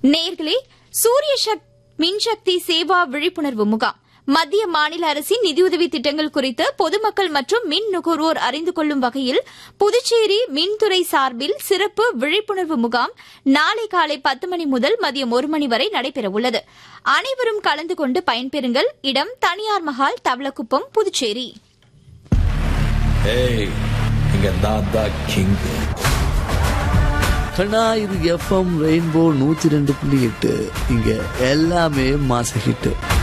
நேர்களே சூரிய சக் மின்சக்தி சேவா விழிப்புணர்வு முகாம் மத்திய மாநில அரசின் நிதியுதவி திட்டங்கள் குறித்து பொதுமக்கள் மற்றும் மின் நுகர்வோர் அறிந்து கொள்ளும் வகையில் புதுச்சேரி மின்துறை சார்பில் சிறப்பு விழிப்புணர்வு முகாம் நாளை காலை பத்து மணி முதல் மதியம் ஒரு மணி வரை நடைபெறவுள்ளது அனைவரும் கலந்து கொண்டு பயன்பெறுங்கள் இடம் தனியார் மஹால் தவளக்குப்பம் புதுச்சேரி ஏய் இங்க நான் தான் கிங் கண்ணா இது எஃப்எம் ரெயின்போ நூத்தி ரெண்டு புள்ளி எட்டு இங்க எல்லாமே மாச ஹிட்டு